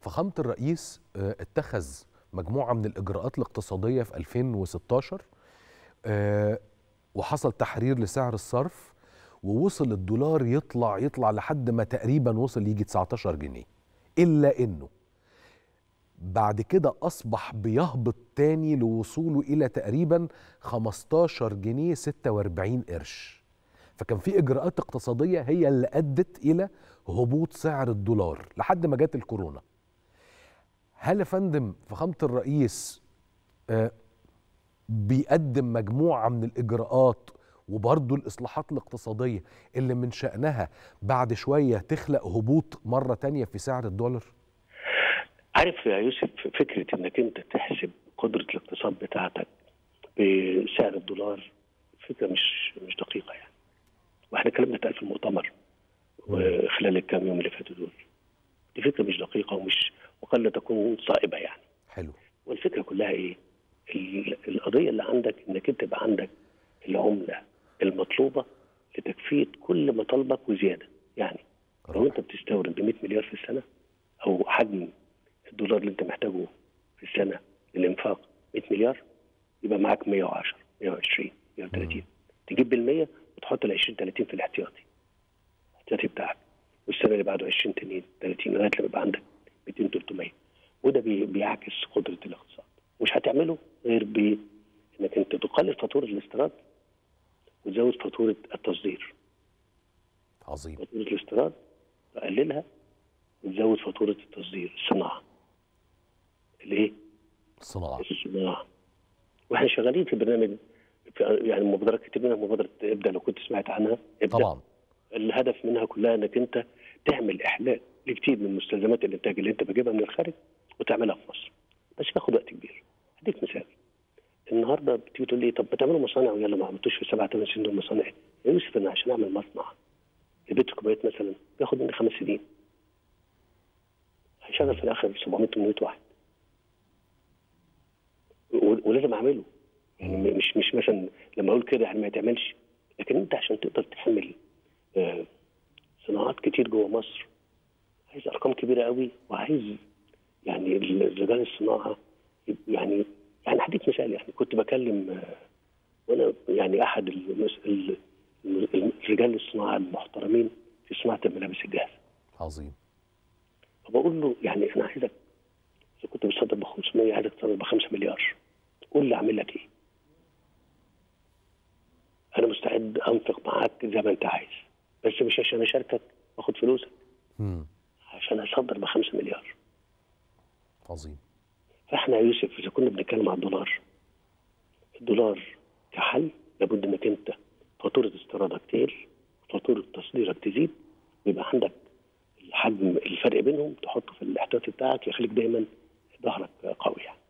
فخامة الرئيس آه، اتخذ مجموعة من الإجراءات الاقتصادية في 2016 آه، وحصل تحرير لسعر الصرف ووصل الدولار يطلع يطلع لحد ما تقريبا وصل يجي 19 جنيه إلا إنه بعد كده أصبح بيهبط تاني لوصوله إلى تقريبا 15 جنيه 46 قرش فكان في إجراءات اقتصادية هي اللي أدت إلى هبوط سعر الدولار لحد ما جت الكورونا هل يا فندم فخامة الرئيس آه، بيقدم مجموعة من الإجراءات وبرضه الإصلاحات الاقتصادية اللي من شأنها بعد شوية تخلق هبوط مرة تانية في سعر الدولار؟ عارف يا يوسف فكره انك انت تحسب قدره الاقتصاد بتاعتك بسعر الدولار فكره مش مش دقيقه يعني واحنا كلامنا اتقال في المؤتمر خلال الكام يوم اللي فاتوا دول دي فكره مش دقيقه ومش وقد لا تكون صائبه يعني حلو والفكره كلها ايه؟ ال- القضيه اللي عندك انك انت يبقى عندك العمله المطلوبه لتكفيه كل مطالبك وزياده يعني لو انت بتستورد ب 100 مليار في السنه او حجم الدولار اللي انت محتاجه في السنه للانفاق 100 مليار يبقى معاك 110 120 130 تجيب بال 100 وتحط ال 20 30 في الاحتياطي الاحتياطي بتاعك والسنه اللي بعده 20 تانيين 30 لغايه لما يبقى عندك 200 300 وده بي- بيعكس قدره الاقتصاد مش هتعمله غير بانك انت تقلل فاتوره الاستيراد وتزود فاتوره التصدير عظيم فاتوره الاستيراد تقللها وتزود فاتوره التصدير الصناعه الايه؟ الصناعة الصناعه واحنا شغالين في برنامج في يعني مبادرات كتير منها مبادره ابدا لو كنت سمعت عنها ابدا طبعا الهدف منها كلها انك انت تعمل احلال لكتير من مستلزمات الانتاج اللي انت بتجيبها من الخارج وتعملها في مصر بس بياخد وقت كبير هديك مثال النهارده بتيجي تقول لي طب ما تعملوا مصانع ويلا ما عملتوش في سبع ثمان سنين دول مصانع يا يوسف انا عشان اعمل مصنع لبيت كوبايات مثلا بياخد مني خمس سنين هيشغل في الاخر 700 800 واحد و- ولازم اعمله يعني م- مش مش مثلا لما اقول كده يعني ما يتعملش لكن انت عشان تقدر تحمل آه، صناعات كتير جوه مصر عايز ارقام كبيره قوي وعايز يعني ال- رجال الصناعه يب- يعني يعني هديك مثال يعني كنت بكلم آه، وانا يعني احد المس- ال- ال- رجال الصناعه المحترمين في صناعه الملابس الجاهزه عظيم فبقول له يعني انا عايزك اذا كنت بتصدر ب 500 عايزك تصدر ب 5 مليار قول لي اعمل لك ايه؟ انا مستعد انفق معاك زي ما انت عايز بس مش عشان اشاركك واخد فلوسك مم. عشان اصدر ب 5 مليار عظيم فاحنا يا يوسف اذا كنا بنتكلم على الدولار الدولار كحل لابد انك انت فاتوره استيرادك تقل فاتوره تصديرك تزيد ويبقى عندك الحجم الفرق بينهم تحطه في الاحتياطي بتاعك يخليك دايما ظهرك قوي يعني